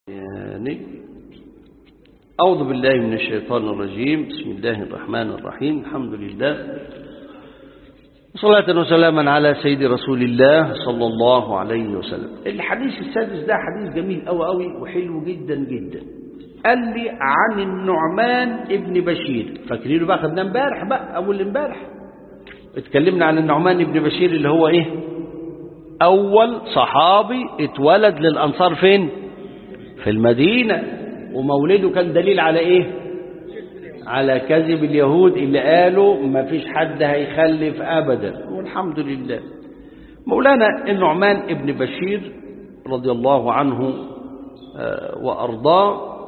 يعني أعوذ بالله من الشيطان الرجيم بسم الله الرحمن الرحيم الحمد لله صلاة وسلاما على سيد رسول الله صلى الله عليه وسلم الحديث السادس ده حديث جميل أوي أوي وحلو جدا جدا قال لي عن النعمان ابن بشير فاكرينه بقى خدناه امبارح بقى أول امبارح اتكلمنا عن النعمان ابن بشير اللي هو ايه أول صحابي اتولد للأنصار فين في المدينة ومولده كان دليل على ايه على كذب اليهود اللي قالوا ما فيش حد هيخلف أبدا والحمد لله مولانا النعمان ابن بشير رضي الله عنه وأرضاه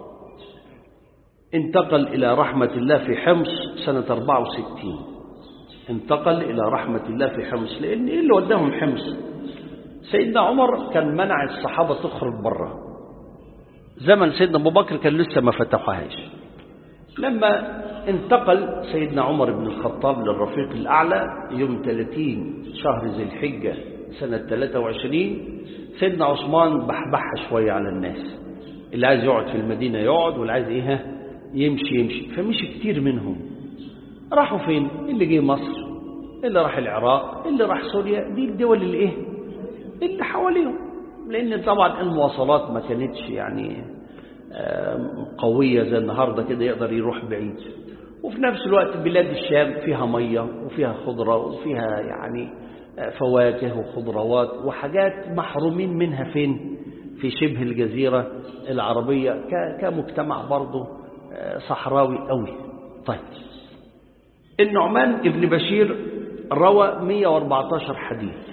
انتقل إلى رحمة الله في حمص سنة 64 انتقل إلى رحمة الله في حمص لأن إيه اللي وداهم حمص سيدنا عمر كان منع الصحابة تخرج بره زمن سيدنا أبو بكر كان لسه ما فتحوهاش لما انتقل سيدنا عمر بن الخطاب للرفيق الأعلى يوم 30 شهر ذي الحجة سنة 23 سيدنا عثمان بحبحها شوية على الناس اللي عايز يقعد في المدينة يقعد واللي عايز ايه يمشي يمشي فمشي كتير منهم راحوا فين اللي جه مصر اللي راح العراق اللي راح سوريا دي الدول اللي ايه اللي حواليهم لان طبعا المواصلات ما كانتش يعني قوية زي النهاردة كده يقدر يروح بعيد وفي نفس الوقت بلاد الشام فيها مية وفيها خضرة وفيها يعني فواكه وخضروات وحاجات محرومين منها فين في شبه الجزيرة العربية كمجتمع برضه صحراوي قوي طيب النعمان ابن بشير روى 114 حديث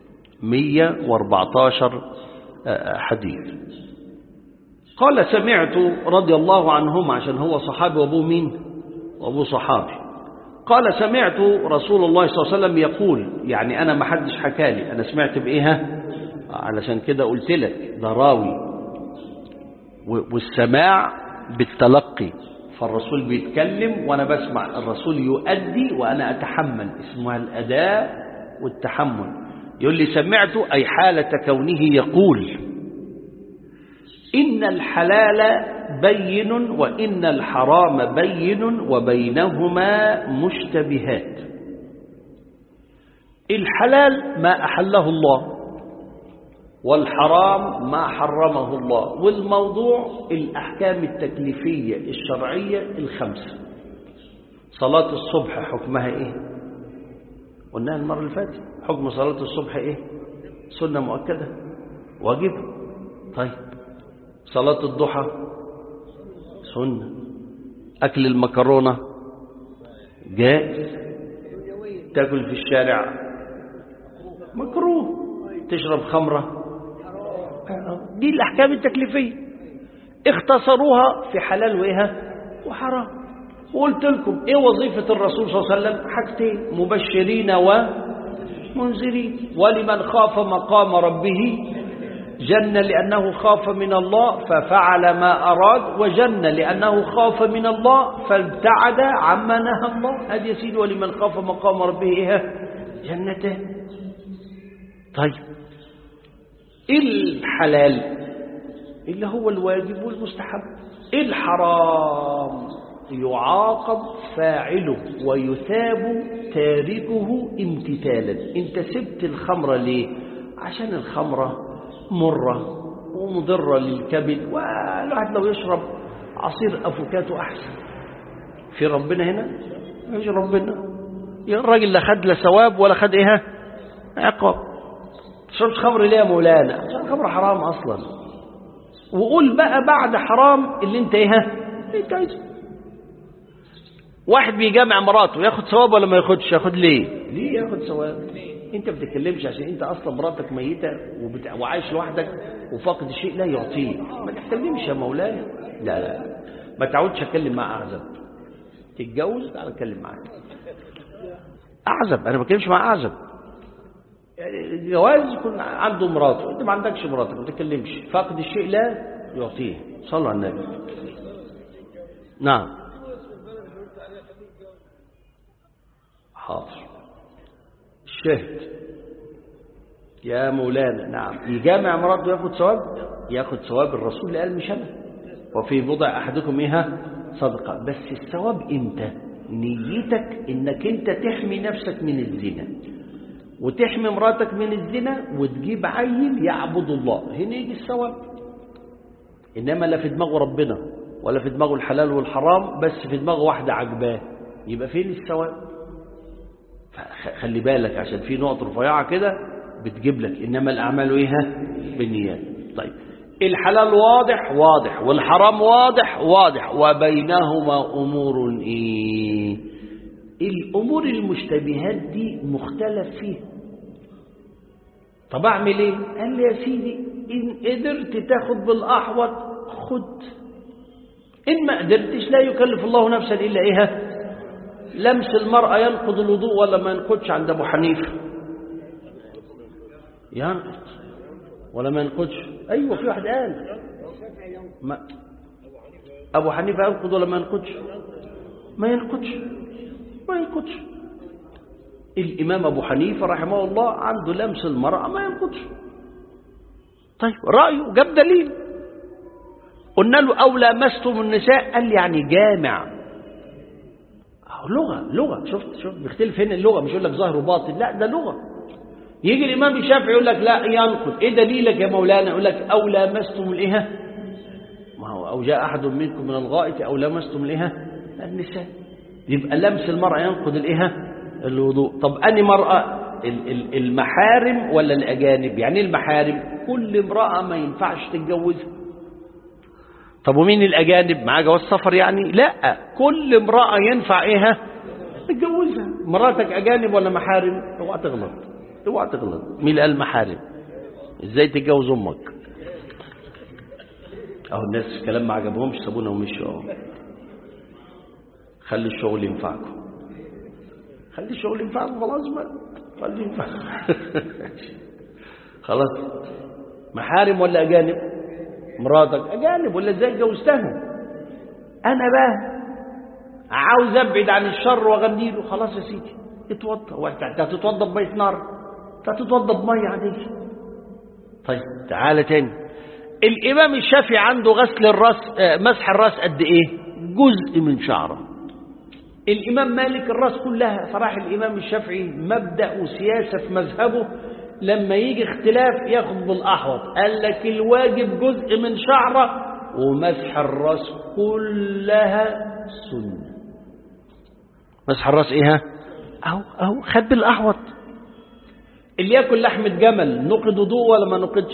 114 حديث قال سمعت رضي الله عنهم عشان هو صحابي وابوه مين وابوه صحابي قال سمعت رسول الله صلى الله عليه وسلم يقول يعني انا ما حدش حكالي انا سمعت بايه علشان كده قلت لك ده راوي والسماع بالتلقي فالرسول بيتكلم وانا بسمع الرسول يؤدي وانا اتحمل اسمها الاداء والتحمل يقول لي سمعت اي حاله كونه يقول إن الحلال بين وإن الحرام بين وبينهما مشتبهات الحلال ما أحله الله والحرام ما حرمه الله والموضوع الأحكام التكليفية الشرعية الخمسة صلاة الصبح حكمها إيه قلناها المرة اللي فاتت حكم صلاة الصبح إيه سنة مؤكدة واجب طيب صلاة الضحى سنة أكل المكرونة جائز تاكل في الشارع مكروه تشرب خمرة دي الأحكام التكليفية اختصروها في حلال وإيه وحرام وقلت لكم ايه وظيفة الرسول صلى الله عليه وسلم حاجتين مبشرين ومنذرين ولمن خاف مقام ربه جن لأنه خاف من الله ففعل ما أراد وجن لأنه خاف من الله فابتعد عما نهى الله هذا يسيد ولمن خاف مقام ربه إيه جنتان طيب الحلال اللي هو الواجب والمستحب الحرام يعاقب فاعله ويثاب تاركه امتثالا انت سبت الخمرة ليه عشان الخمره مرة ومضرة للكبد والواحد لو يشرب عصير أفوكاتو أحسن في ربنا هنا مش ربنا الراجل لا خد لا ثواب ولا خد ايه عقاب تشربش خمر ليه يا مولانا عشان الخمر حرام اصلا وقول بقى بعد حرام اللي انت ايه انت عايزه واحد بيجامع مراته ياخد ثواب ولا ما ياخدش ياخد ليه ليه ياخد ثواب انت بتتكلمش عشان انت اصلا مراتك ميتة وبت... وعايش لوحدك وفاقد الشيء لا يعطيه ما تتكلمش يا مولاي لا لا ما تعودش اتكلم مع اعزب تتجوز تعال اتكلم معاك اعزب انا ما بتكلمش مع اعزب الجواز يكون عنده مراته انت ما عندكش مراتك ما تتكلمش فاقد الشيء لا يعطيه صلوا على النبي نعم حاضر الشهد يا مولانا نعم يجامع مراته وياخد ثواب ياخد ثواب الرسول اللي قال مش انا وفي بضع احدكم ايه صدقه بس الثواب امتى نيتك انك انت تحمي نفسك من الزنا وتحمي مراتك من الزنا وتجيب عيل يعبد الله هنا يجي الثواب انما لا في دماغه ربنا ولا في دماغه الحلال والحرام بس في دماغه واحده عجباه يبقى فين الثواب خلي بالك عشان في نقط رفيعه كده بتجيب لك انما الاعمال ايه بالنيات طيب الحلال واضح واضح والحرام واضح واضح وبينهما امور ايه الامور المشتبهات دي مختلف فيها طب اعمل ايه قال لي يا سيدي ان قدرت تاخد بالاحوط خد ان ما قدرتش لا يكلف الله نفسا الا ايه لمس المرأة ينقض الوضوء ولا ما ينقضش عند ابو حنيفه ينقض ولا ما ينقضش ايوه في واحد قال ما ابو حنيفه ينقض ولا ما ينقضش ما ينقضش ما ينقضش الامام ابو حنيفه رحمه الله عنده لمس المراه ما ينقضش طيب رايه جاب دليل قلنا له او لامستم النساء قال يعني جامع لغه لغه شفت شفت بيختلف هنا اللغه مش يقول لك ظاهر وباطن لا ده لغه يجي الإمام الشافعي يقول لك لا ينقض إيه دليلك يا مولانا يقول لك أو لامستم الإيه ما هو أو جاء أحد منكم من الغائط أو لامستم الإيه النساء يبقى لمس المرأة ينقض الإيه الوضوء طب أني مرأة المحارم ولا الأجانب يعني المحارم كل امرأة ما ينفعش تتجوزها طب ومين الأجانب معاه جواز سفر يعني لا كل امرأة ينفع إيه تتجوزها مراتك أجانب ولا محارم اوعى تغلط اوعى تغلط مين اللي قال محارم ازاي تتجوز امك اهو الناس كلام ما عجبهمش سابونا ومشوا اهو خلي الشغل ينفعكم خلي الشغل ينفعكم خلاص بقى خلي ينفعكم خلاص محارم ولا اجانب مراتك اجانب ولا ازاي اتجوزتها انا بقى عاوز ابعد عن الشر واغني له خلاص يا سيدي اتوضى وانت هتتوضى بميه نار فتتوضى بميه عاديه طيب تعالى تاني الامام الشافعي عنده غسل الراس مسح الراس قد ايه جزء من شعره الامام مالك الراس كلها فراح الامام الشافعي مبدا وسياسه في مذهبه لما يجي اختلاف ياخد بالاحوط قال لك الواجب جزء من شعره ومسح الراس كلها سنه مسح الراس ايه اهو اهو خد بالاحوط اللي ياكل لحمة جمل نقد وضوء ولا ما نقدش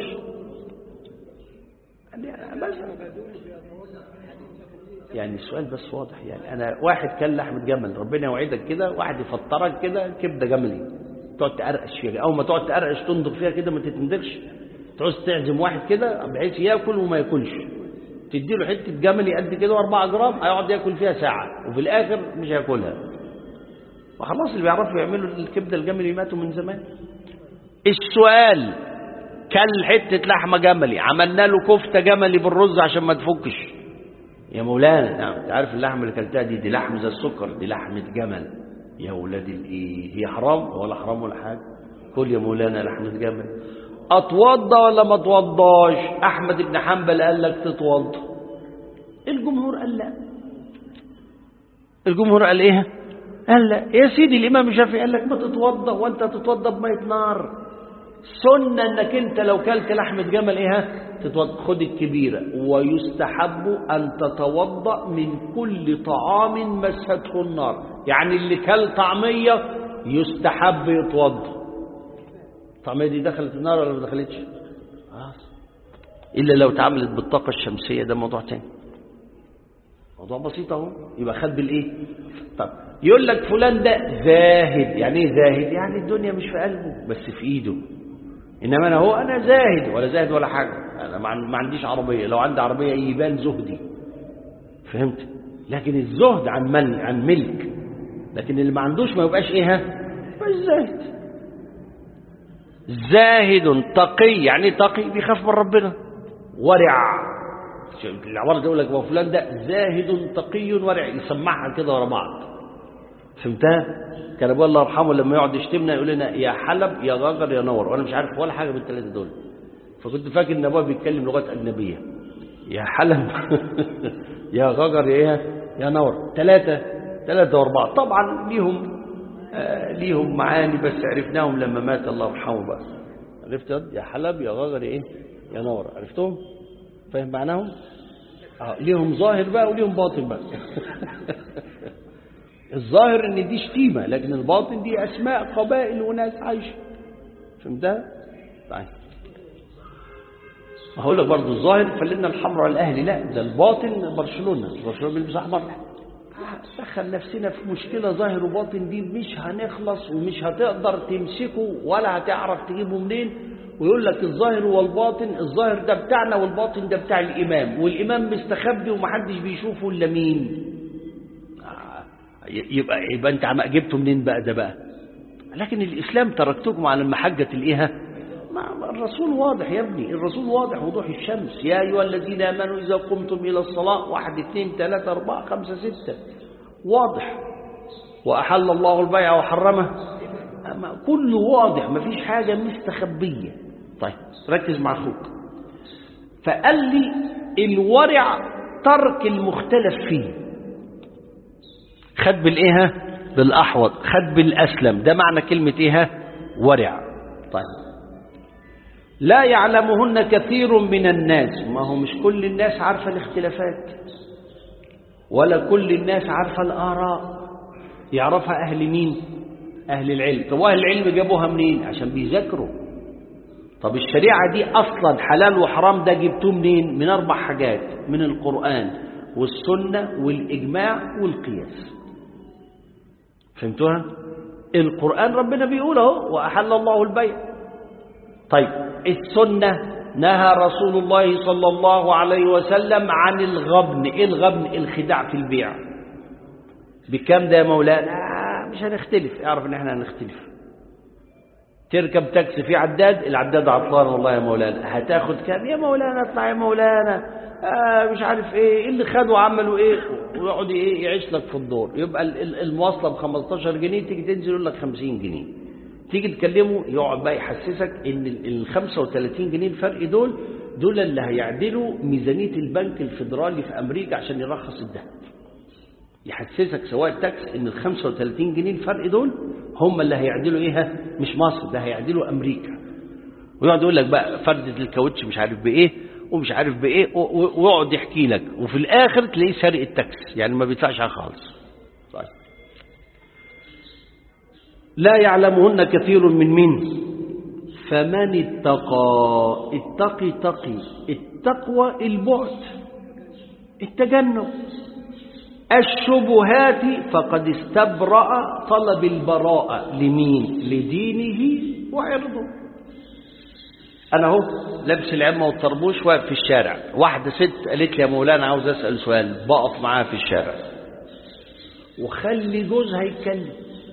يعني السؤال بس واضح يعني انا واحد كان لحمة جمل ربنا يوعدك كده واحد يفطرك كده كبدة جملي تقعد تقرقش فيها اول ما تقعد تقرقش تنضغ فيها كده ما تتندغش تعوز تعزم واحد كده بحيث ياكل وما ياكلش تدي له حته جملي قد كده 4 جرام هيقعد ياكل فيها ساعه وفي الاخر مش هياكلها وخلاص اللي بيعرفوا يعملوا الكبده الجملي ماتوا من زمان السؤال كل حتة لحمة جملي عملنا له كفتة جملي بالرز عشان ما تفكش يا مولانا نعم تعرف اللحمة اللي كلتها دي دي لحم زي السكر دي لحمة جمل يا ولاد الايه هي حرام ولا حرام ولا حاجة كل يا مولانا لحمة جمل اتوضى ولا ما اتوضاش احمد بن حنبل قال لك تتوضى الجمهور قال لا الجمهور قال ايه قال لا يا سيدي الامام الشافعي قال لك ما تتوضى وانت تتوضى بميه نار سنة انك انت لو كلت لحمة جمل ايه تتوضى خد الكبيرة ويستحب ان تتوضأ من كل طعام مسته النار يعني اللي كل طعمية يستحب يتوضى الطعمية دي دخلت النار ولا ما دخلتش خلاص الا لو اتعملت بالطاقة الشمسية ده موضوع تاني موضوع بسيط اهو يبقى خد بالايه طب يقول لك فلان ده زاهد يعني ايه زاهد يعني الدنيا مش في قلبه بس في ايده انما انا هو انا زاهد ولا زاهد ولا حاجه انا ما عنديش عربيه لو عندي عربيه يبان زهدي فهمت لكن الزهد عن من عن ملك لكن اللي ما عندوش ما يبقاش ايه مش زاهد زاهد تقي يعني تقي بيخاف من ربنا ورع العبارة تقول لك وفلان ده زاهد تقي ورع يسمعها كده ورا بعض فهمتها كان ابويا الله يرحمه لما يقعد يشتمنا يقول لنا يا حلب يا غاجر يا نور وانا مش عارف ولا حاجه من الثلاثه دول فكنت فاكر ان ابويا بيتكلم لغات اجنبيه يا حلب يا غجر يا ايه يا نور ثلاثه ثلاثه واربعه طبعا ليهم آه ليهم معاني بس عرفناهم لما مات الله يرحمه بقى عرفت يا حلب يا غجر يا ايه يا نور عرفتهم فاهم معناهم اه ليهم ظاهر بقى وليهم باطن بقى الظاهر ان دي شتيمه لكن الباطن دي اسماء قبائل وناس عايشه فهمتها طيب هقول لك برضه الظاهر فلنا الحمر على الاهلي لا ده الباطن برشلونه برشلونه بيلبس احمر دخل نفسنا في مشكله ظاهر وباطن دي مش هنخلص ومش هتقدر تمسكه ولا هتعرف تجيبه منين ويقول لك الظاهر والباطن الظاهر ده بتاعنا والباطن ده بتاع الامام والامام مستخبي ومحدش بيشوفه الا مين يبقى يبقى انت عم جبته منين بقى ده بقى لكن الاسلام تركتكم على المحجه الايه الرسول واضح يا ابني الرسول واضح وضوح الشمس يا ايها الذين امنوا اذا قمتم الى الصلاه واحد اثنين ثلاثه اربعه خمسه سته واضح واحل الله البيع وحرمه كله واضح ما فيش حاجه مستخبيه طيب ركز مع اخوك فقال لي الورع ترك المختلف فيه خد بالايه بالاحوط خد بالاسلم ده معنى كلمه ايه ورع طيب لا يعلمهن كثير من الناس ما هو مش كل الناس عارفه الاختلافات ولا كل الناس عارفه الاراء يعرفها اهل مين اهل العلم طب اهل العلم جابوها منين عشان بيذاكروا طب الشريعه دي اصلا حلال وحرام ده جبتوه منين من اربع حاجات من القران والسنه والاجماع والقياس فهمتوها القرآن ربنا بيقول اهو وأحل الله البيع طيب السنة نهى رسول الله صلى الله عليه وسلم عن الغبن ايه الغبن الخداع في البيع بكام ده يا مولانا آه مش هنختلف اعرف ان احنا هنختلف تركب تاكسي في عداد العداد عطلان والله يا مولانا هتاخد كام يا مولانا اطلع يا مولانا آه مش عارف ايه اللي خدوا عملوا ايه ويقعد ايه يعيش لك في الدور يبقى المواصله ب 15 جنيه تيجي تنزل يقول لك 50 جنيه تيجي تكلمه يقعد بقى يحسسك ان ال 35 جنيه الفرق دول دول اللي هيعدلوا ميزانيه البنك الفيدرالي في امريكا عشان يرخص الذهب يحسسك سواء التاكس ان ال 35 جنيه الفرق دول هم اللي هيعدلوا ايه مش مصر ده هيعدلوا امريكا ويقعد يقول لك بقى فردة الكاوتش مش عارف بايه ومش عارف بايه ويقعد يحكي لك وفي الاخر تلاقيه سارق التاكس يعني ما بيدفعش حاجه خالص طيب لا يعلمهن كثير من من فمن اتقى اتقي تقي التقوى البعد التجنب الشبهات فقد استبرأ طلب البراءة لمين لدينه وعرضه أنا أهو لابس العمة والطربوش واقف في الشارع واحدة ست قالت لي يا مولانا عاوز أسأل سؤال بقف معاها في الشارع وخلي جوزها يتكلم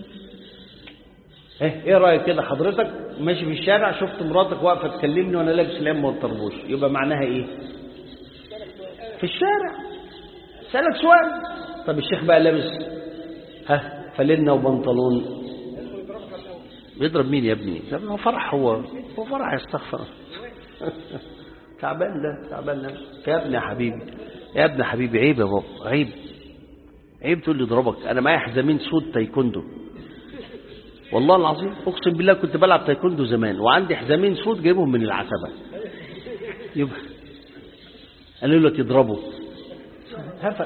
ايه ايه رايك كده حضرتك ماشي في الشارع شفت مراتك واقفه تكلمني وانا لابس العمه والطربوش يبقى معناها ايه في الشارع سألك سؤال طب الشيخ بقى لابس ها فلنة وبنطلون بيضرب مين يا ابني ده هو فرح هو هو فرح يستغفر تعبان ده تعبان ده يا ابني يا حبيبي يا ابني حبيبي عيب يا بابا عيب عيب تقول لي ضربك انا معايا حزامين سود تايكوندو والله العظيم اقسم بالله كنت بلعب تايكوندو زمان وعندي حزامين سود جايبهم من العتبه يبقى قالوا لك يضربوا هفا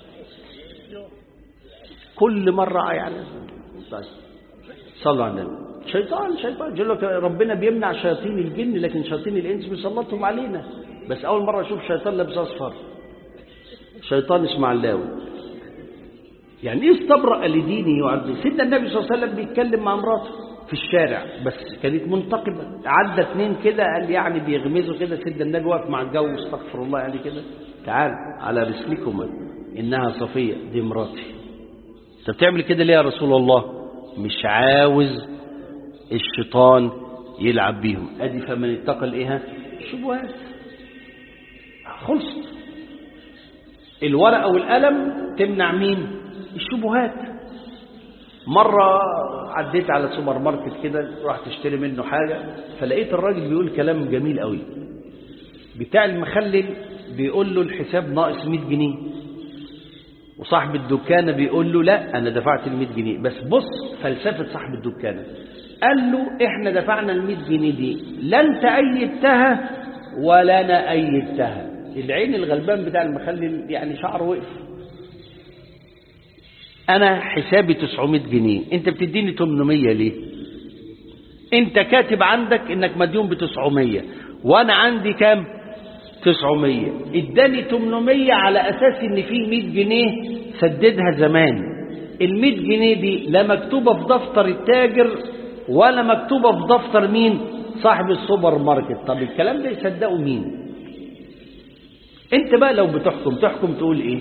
كل مرة يعني صلوا على النبي شيطان شيطان يقول لك ربنا بيمنع شياطين الجن لكن شياطين الانس بيسلطهم علينا بس اول مرة اشوف شيطان لابس اصفر شيطان اسماعيلاوي يعني ايه استبرأ لدينه وعبده سيدنا النبي صلى الله عليه وسلم بيتكلم مع مراته في الشارع بس كانت منتقبة عدى اتنين كده قال يعني بيغمزوا كده سيدنا النبي واقف مع الجو استغفر الله يعني كده تعال على رسلكما إنها صفية دي مراتي انت بتعمل كده ليه يا رسول الله مش عاوز الشيطان يلعب بيهم ادي فمن اتقى الايه الشبهات خلصت الورقه والقلم تمنع مين الشبهات مرة عديت على سوبر ماركت كده رحت اشتري منه حاجة فلقيت الراجل بيقول كلام جميل قوي بتاع المخلل بيقول له الحساب ناقص 100 جنيه وصاحب الدكانة بيقول له لا أنا دفعت ال 100 جنيه بس بص فلسفة صاحب الدكانة قال له إحنا دفعنا ال 100 جنيه دي لا أنت أيدتها ولا أنا أيدتها العين الغلبان بتاع المخلل يعني شعره وقف أنا حسابي 900 جنيه أنت بتديني 800 ليه أنت كاتب عندك إنك مديون ب 900 وأنا عندي كام 900 اداني 800 على أساس إن في 100 جنيه سددها زمان ال 100 جنيه دي لا مكتوبة في دفتر التاجر ولا مكتوبة في دفتر مين صاحب السوبر ماركت طب الكلام ده يصدقوا مين انت بقى لو بتحكم تحكم تقول ايه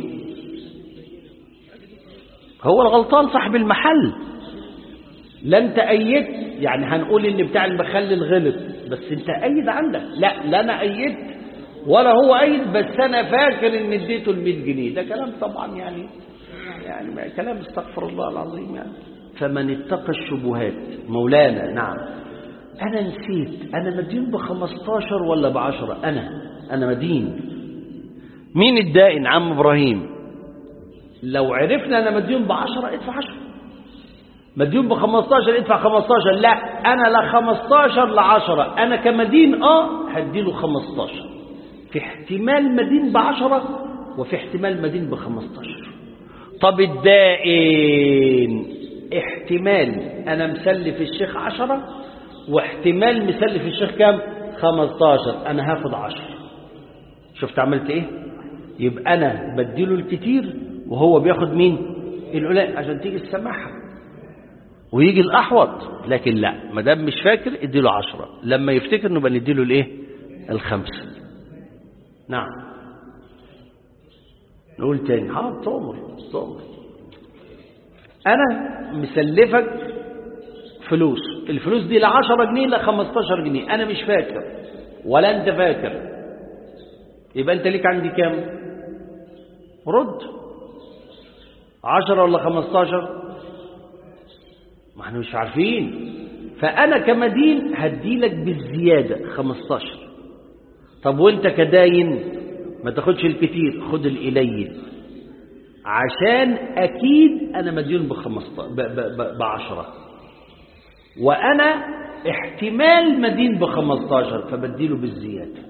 هو الغلطان صاحب المحل لا انت ايدت يعني هنقول ان بتاع المخلل غلط بس انت ايد عندك لا لا انا ايدت ولا هو ايد بس انا فاكر ان اديته ال 100 جنيه ده كلام طبعا يعني يعني كلام استغفر الله العظيم يعني فمن اتقى الشبهات مولانا نعم انا نسيت انا مدين ب 15 ولا ب 10 انا انا مدين مين الدائن عم ابراهيم لو عرفنا انا مديون ب 10 ادفع 10 مديون ب 15 ادفع 15 لا انا لا 15 ل 10 انا كمدين اه هديله 15 في احتمال مدين ب 10 وفي احتمال مدين ب 15 طب الدائن احتمال انا مسلف الشيخ 10 واحتمال مسلف الشيخ كام 15 انا هاخد 10 شفت عملت ايه يبقى انا بديله الكتير وهو بياخد مين القليل عشان تيجي تسمعها ويجي الاحوط لكن لا ما دام مش فاكر اديله عشرة لما يفتكر نبقى نديله الايه الخمسة نعم نقول تاني حاضر تؤمر تؤمر انا مسلفك فلوس الفلوس دي لا 10 جنيه لا 15 جنيه انا مش فاكر ولا انت فاكر يبقى انت ليك عندي كام رد عشرة ولا خمستاشر ما احنا مش عارفين فأنا كمدين هديلك بالزيادة خمستاشر طب وانت كداين ما تاخدش الكتير خد القليل عشان أكيد أنا مديون بعشرة وأنا احتمال مدين بخمستاشر فبديله بالزيادة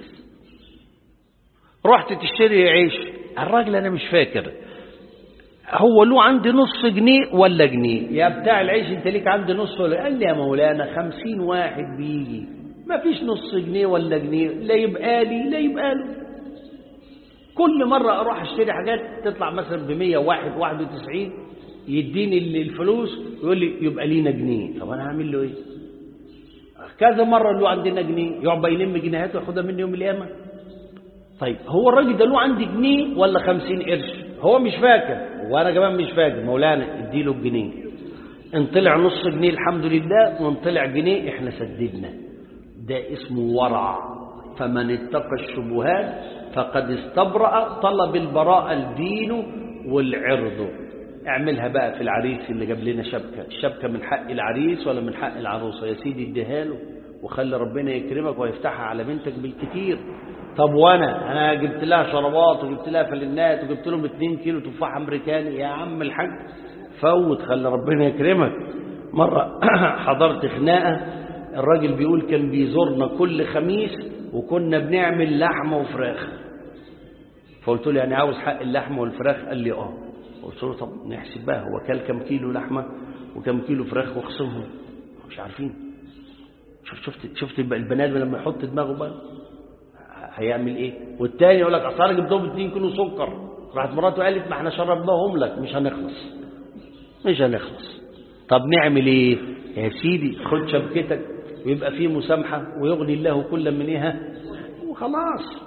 رحت تشتري عيش الراجل أنا مش فاكر هو له عندي نص جنيه ولا جنيه يا بتاع العيش انت ليك عندي نص ولا قال لي يا مولانا خمسين واحد بيجي ما فيش نص جنيه ولا جنيه لا يبقى لي لا يبقى له كل مرة أروح أشتري حاجات تطلع مثلا بمية واحد واحد وتسعين يديني الفلوس ويقول لي يبقى لينا جنيه طب أنا هعمل له إيه كذا مرة له عندنا جنيه يقعد يلم جنيهات وياخدها مني يوم القيامة طيب هو الراجل ده له عندي جنيه ولا خمسين قرش هو مش فاكر وانا كمان مش فاكر مولانا اديله الجنيه ان طلع نص جنيه الحمد لله وان طلع جنيه احنا سددنا ده اسمه ورع فمن اتقى الشبهات فقد استبرأ طلب البراءة الدين والعرض اعملها بقى في العريس اللي جاب لنا شبكة الشبكة من حق العريس ولا من حق العروسة يا سيدي اديها له وخلي ربنا يكرمك ويفتحها على بنتك بالكتير طب وانا انا جبت لها شربات وجبت لها فلنات وجبت لهم 2 كيلو تفاح امريكاني يا عم الحاج فوت خلي ربنا يكرمك مره حضرت خناقه الراجل بيقول كان بيزورنا كل خميس وكنا بنعمل لحمه وفراخ فقلت له يعني عاوز حق اللحمه والفراخ قال لي اه قلت له طب نحسب بقى هو كل كم كيلو لحمه وكم كيلو فراخ واخصمهم مش عارفين شفت شفت شفت البنات لما يحط دماغه بقى هيعمل ايه والتاني يقول لك اصل انا جبت لهم 2 كيلو سكر راحت مراته قالت ما احنا شربناهم لك مش هنخلص مش هنخلص طب نعمل ايه يا سيدي خد شبكتك ويبقى فيه مسامحه ويغني الله كل منها وخلاص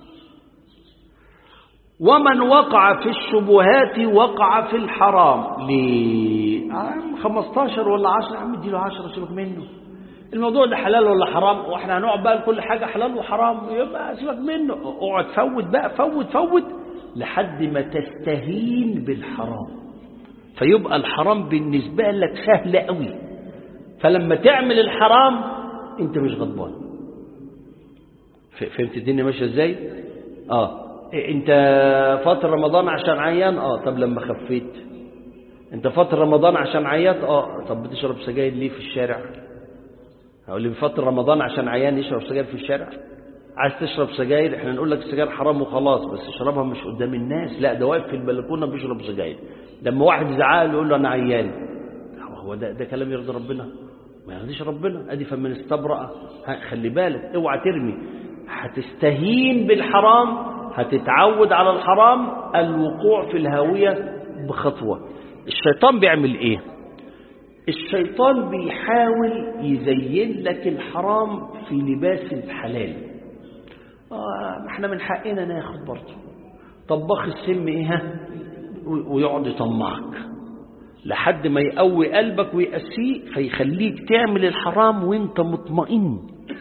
ومن وقع في الشبهات وقع في الحرام ليه عم 15 ولا 10 عم اديله 10 سيبك منه الموضوع ده حلال ولا حرام واحنا هنقعد بقى كل حاجة حلال وحرام يبقى سيبك منه اقعد فوت بقى فوت فوت لحد ما تستهين بالحرام فيبقى الحرام بالنسبة لك سهل قوي فلما تعمل الحرام انت مش غضبان فهمت الدنيا ماشيه ازاي اه انت فتره رمضان عشان عيان اه طب لما خفيت انت فتره رمضان عشان عيات اه طب بتشرب سجاير ليه في الشارع هقول لي فتره رمضان عشان عيان يشرب سجاير في الشارع عايز تشرب سجاير احنا نقول لك السجاير حرام وخلاص بس اشربها مش قدام الناس لا ده واقف في البلكونه بيشرب سجاير لما واحد يزعق له يقول له انا عيان هو ده ده كلام يرضي ربنا ما يرضيش ربنا ادي فمن استبرأ خلي بالك اوعى ترمي هتستهين بالحرام هتتعود على الحرام الوقوع في الهاوية بخطوة الشيطان بيعمل ايه الشيطان بيحاول يزين لك الحرام في لباس الحلال آه احنا من حقنا ناخد برضه طباخ السم ايه ها ويقعد يطمعك لحد ما يقوي قلبك ويقسيه فيخليك تعمل الحرام وانت مطمئن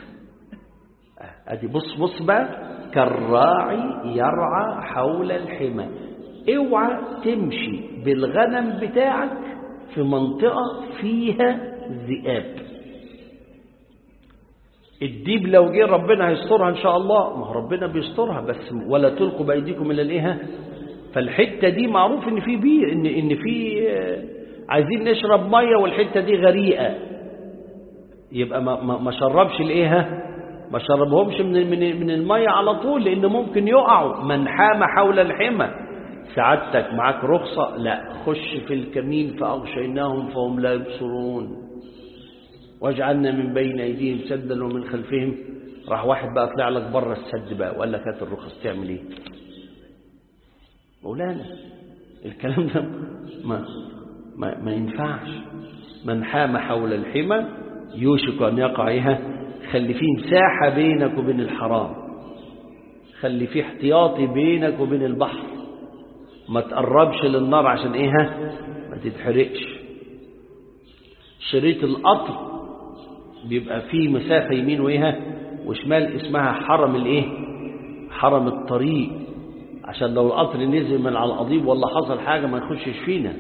ادي بص بص بقى كالراعي يرعى حول الحمى اوعى تمشي بالغنم بتاعك في منطقة فيها ذئاب الديب لو جه ربنا هيسترها ان شاء الله ما هو ربنا بيسترها بس ولا تلقوا بايديكم الى الايه فالحته دي معروف ان في بير ان ان في عايزين نشرب ميه والحته دي غريقه يبقى ما ما, ما شربش الايه ما شربهمش من من من الميه على طول لان ممكن يقعوا من حام حول الحمى سعادتك معاك رخصه لا خش في الكمين فاغشيناهم فهم لا يبصرون واجعلنا من بين ايديهم سدا ومن خلفهم راح واحد بقى طلع لك بره السد بقى وقال لك هات الرخص تعمل ايه مولانا الكلام ده ما ما, ما ينفعش من حام حول الحمى يوشك ان يقع ايها خلي فيه مساحة بينك وبين الحرام خلي فيه احتياطي بينك وبين البحر ما تقربش للنار عشان ايه ما تتحرقش شريط القطر بيبقى فيه مسافة يمين وايه وشمال اسمها حرم الايه حرم الطريق عشان لو القطر نزل من على القضيب ولا حصل حاجة ما يخشش فينا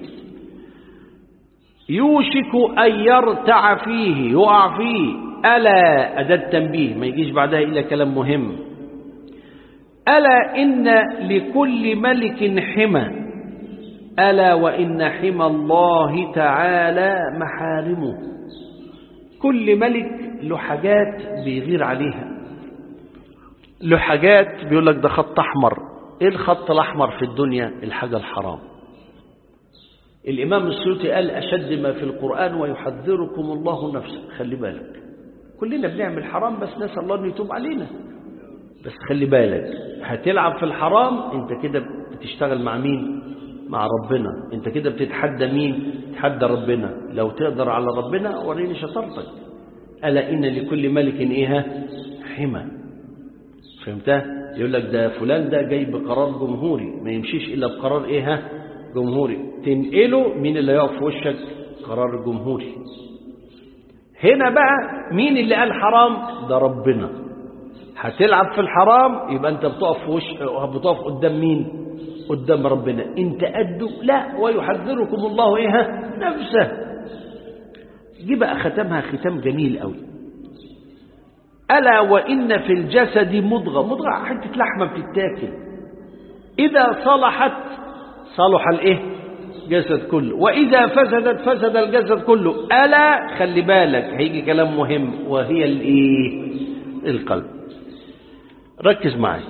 يوشك أن يرتع فيه يقع فيه ألا أداة تنبيه ما يجيش بعدها إلا كلام مهم ألا إن لكل ملك حمى ألا وإن حمى الله تعالى محارمه كل ملك له حاجات بيغير عليها له حاجات بيقول لك ده خط أحمر إيه الخط الأحمر في الدنيا الحاجة الحرام الإمام السيوطي قال أشد ما في القرآن ويحذركم الله نفسه خلي بالك كلنا بنعمل حرام بس نسأل الله أن يتوب علينا بس خلي بالك هتلعب في الحرام انت كده بتشتغل مع مين مع ربنا انت كده بتتحدى مين تتحدى ربنا لو تقدر على ربنا وريني شطارتك ألا إن لكل ملك إيه حمى فهمتها يقول لك ده فلان ده جاي بقرار جمهوري ما يمشيش إلا بقرار إيه جمهوري تنقله مين اللي يقف في وشك قرار جمهوري هنا بقى مين اللي قال حرام ده ربنا هتلعب في الحرام يبقى انت بتقف في وش بتقف قدام مين قدام ربنا انت قده لا ويحذركم الله ايه نفسه دي بقى ختمها ختام جميل قوي ألا وإن في الجسد مضغة مضغة حتة لحمة بتتاكل إذا صلحت صلح الايه جسد كله وإذا فسدت فسد الجسد كله ألا خلي بالك هيجي كلام مهم وهي الايه القلب ركز معي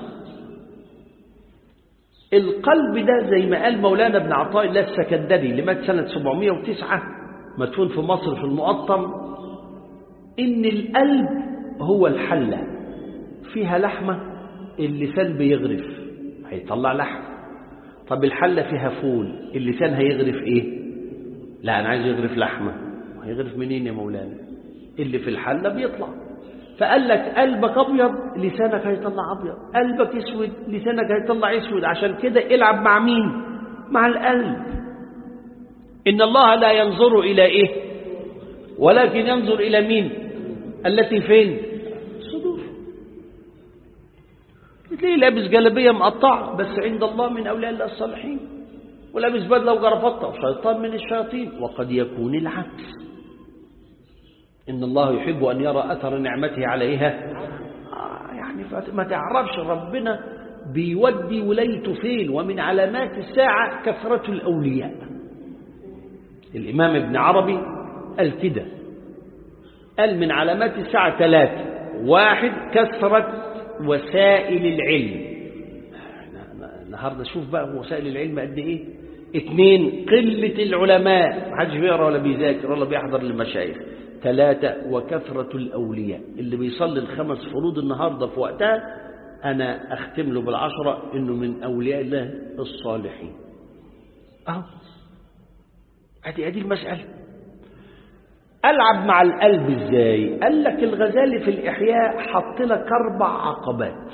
القلب ده زي ما قال مولانا ابن عطاء الله السكندري اللي مات سنة 709 مدفون في مصر في المقطم إن القلب هو الحلة فيها لحمة اللسان بيغرف هيطلع لحم طب الحلة فيها فول اللسان هيغرف ايه لا انا عايز يغرف لحمة هيغرف منين يا مولانا اللي في الحلة بيطلع فقال لك قلبك ابيض لسانك هيطلع ابيض قلبك اسود لسانك هيطلع اسود عشان كده العب مع مين مع القلب ان الله لا ينظر الى ايه ولكن ينظر الى مين التي فين صدور تلاقيه لابس جلبيه مقطعه بس عند الله من اولياء الله الصالحين ولابس بدلة وجرافطة وشيطان من الشياطين وقد يكون العكس إن الله يحب أن يرى أثر نعمته عليها آه يعني ما تعرفش ربنا بيودي ولايته فين ومن علامات الساعة كثرة الأولياء الإمام ابن عربي قال كده قال من علامات الساعة ثلاثة واحد كثرة وسائل العلم النهاردة شوف بقى وسائل العلم قد ايه اثنين قلة العلماء محدش بيقرأ ولا بيذاكر ولا بيحضر للمشايخ ثلاثة وكثرة الأولياء اللي بيصلي الخمس فروض النهاردة في وقتها أنا أختم له بالعشرة إنه من أولياء الله الصالحين أهو هذه هذه المسألة ألعب مع القلب إزاي قال لك الغزالي في الإحياء حط لك أربع عقبات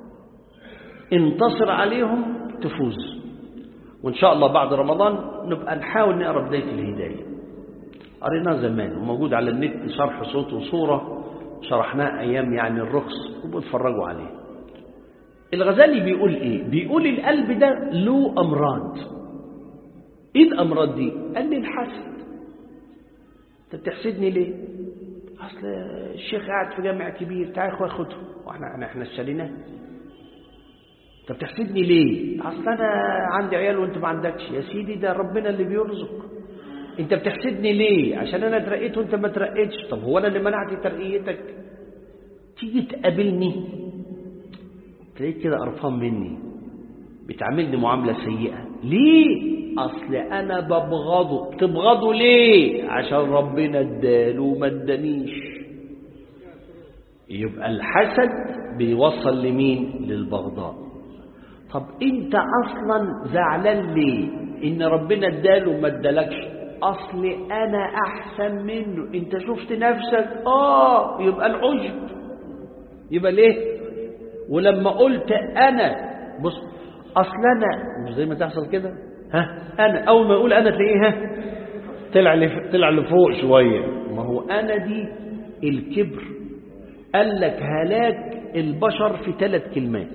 انتصر عليهم تفوز وإن شاء الله بعد رمضان نبقى نحاول نقرأ بداية الهداية قريناه زمان وموجود على النت شرح صوت وصورة شرحناه أيام يعني الرخص وبتفرجوا عليه الغزالي بيقول إيه بيقول القلب ده له أمراض إيه الأمراض دي قال لي الحسد انت بتحسدني ليه اصل الشيخ قاعد في جامع كبير تعال يا اخويا خده واحنا احنا اشتريناه انت بتحسدني ليه اصل انا عندي عيال وانت ما عندكش يا سيدي ده ربنا اللي بيرزق انت بتحسدني ليه عشان انا اترقيت وانت ما اترقيتش طب هو انا اللي منعت ترقيتك تيجي تقابلني تلاقيك كده قرفان مني بتعاملني معامله سيئه ليه اصل انا ببغضه تبغضه ليه عشان ربنا اداله وما ادانيش يبقى الحسد بيوصل لمين للبغضاء طب انت اصلا زعلان ليه ان ربنا اداله وما ادالكش اصل انا احسن منه انت شفت نفسك اه يبقى العجب يبقى ليه ولما قلت انا بص اصل انا مش زي ما تحصل كده ها انا اول ما اقول انا تلاقيه ها طلع لف... طلع لفوق شويه ما هو انا دي الكبر قال لك هلاك البشر في ثلاث كلمات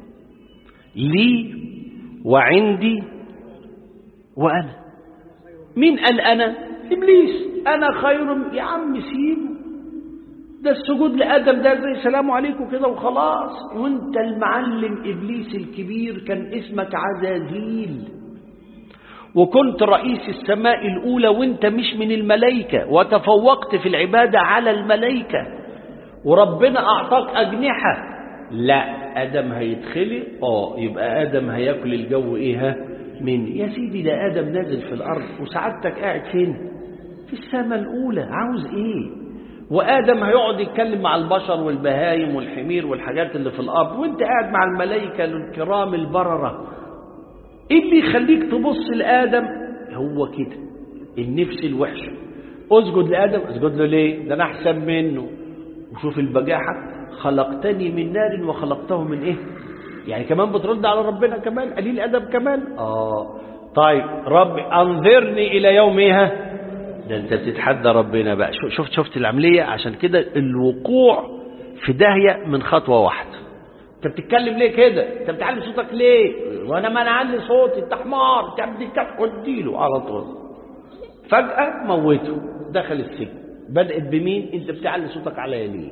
لي وعندي وانا مين قال انا ابليس انا خير يا عم سيبه ده السجود لادم ده زي سلام عليكم كده وخلاص وانت المعلم ابليس الكبير كان اسمك عزازيل وكنت رئيس السماء الأولى وانت مش من الملائكة وتفوقت في العبادة على الملائكة وربنا أعطاك أجنحة لا آدم هيتخلق اه يبقى آدم هياكل الجو إيه ها من يا سيدي ده آدم نازل في الأرض وسعادتك قاعد فين في السماء الأولى عاوز إيه وآدم هيقعد يتكلم مع البشر والبهايم والحمير والحاجات اللي في الأرض وانت قاعد مع الملائكة الكرام البررة ايه اللي يخليك تبص لآدم هو كده النفس الوحشة اسجد لآدم اسجد له ليه ده انا احسن منه وشوف البجاحة خلقتني من نار وخلقته من ايه يعني كمان بترد على ربنا كمان قليل أدب كمان اه طيب رب انظرني الى يوم ايه ده انت بتتحدى ربنا بقى شفت شفت العملية عشان كده الوقوع في داهية من خطوة واحدة انت بتتكلم ليه كده انت بتعلي صوتك ليه وانا ما انا اعلي صوتي انت حمار انت ابني اديله على طول فجأة موته دخل السجن بدأت بمين انت بتعلي صوتك عليا ليه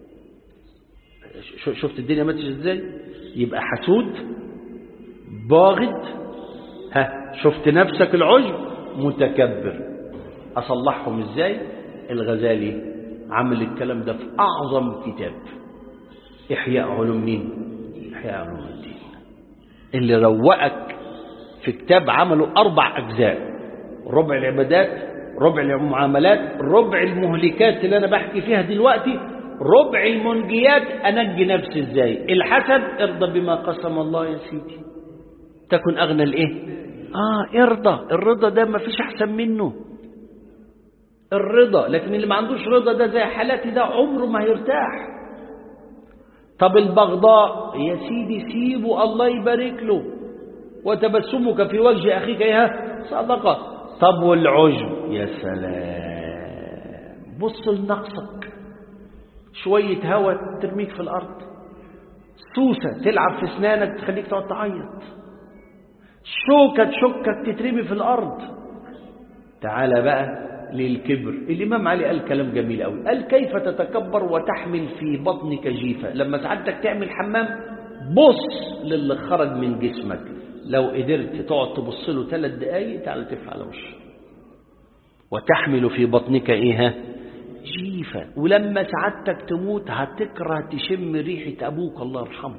شفت الدنيا ماشيه ازاي يبقى حسود باغض ها شفت نفسك العجب متكبر اصلحهم ازاي الغزالي عمل الكلام ده في اعظم كتاب إحياء علوم مين إحياء علوم الدين اللي روقك في كتاب عمله أربع أجزاء ربع العبادات ربع المعاملات ربع المهلكات اللي أنا بحكي فيها دلوقتي ربع المنجيات أنجي نفسي إزاي الحسد ارضى بما قسم الله يا سيدي تكن أغنى الإيه آه ارضى الرضا ده ما فيش أحسن منه الرضا لكن اللي ما عندوش رضا ده زي حالاتي ده عمره ما هيرتاح طب البغضاء يا سيدي سيبه الله يبارك له وتبسمك في وجه أخيك إيها صدقة طب والعجب يا سلام بص لنقصك شوية هوا ترميك في الأرض سوسة تلعب في اسنانك تخليك تقعد تعيط شوكة شوكة تترمي في الأرض تعال بقى للكبر الإمام علي قال كلام جميل قوي قال كيف تتكبر وتحمل في بطنك جيفة لما سعادتك تعمل حمام بص للي خرج من جسمك لو قدرت تقعد تبص له ثلاث دقايق تعال تف على وشه وتحمل في بطنك ايه جيفة ولما سعادتك تموت هتكره تشم ريحة أبوك الله يرحمه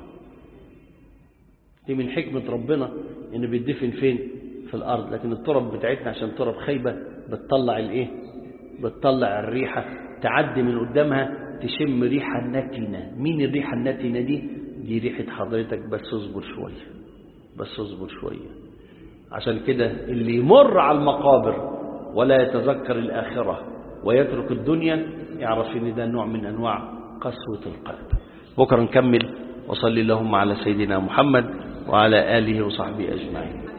دي من حكمة ربنا إن بيدفن فين في الأرض لكن التراب بتاعتنا عشان تراب خيبة بتطلع الإيه بتطلع الريحة تعدي من قدامها تشم ريحة نتنة مين الريحة النتنة دي دي ريحة حضرتك بس اصبر شوية بس اصبر شوية عشان كده اللي يمر على المقابر ولا يتذكر الآخرة ويترك الدنيا يعرف ان ده نوع من أنواع قسوة القلب بكرة نكمل وصلي اللهم على سيدنا محمد وعلى آله وصحبه أجمعين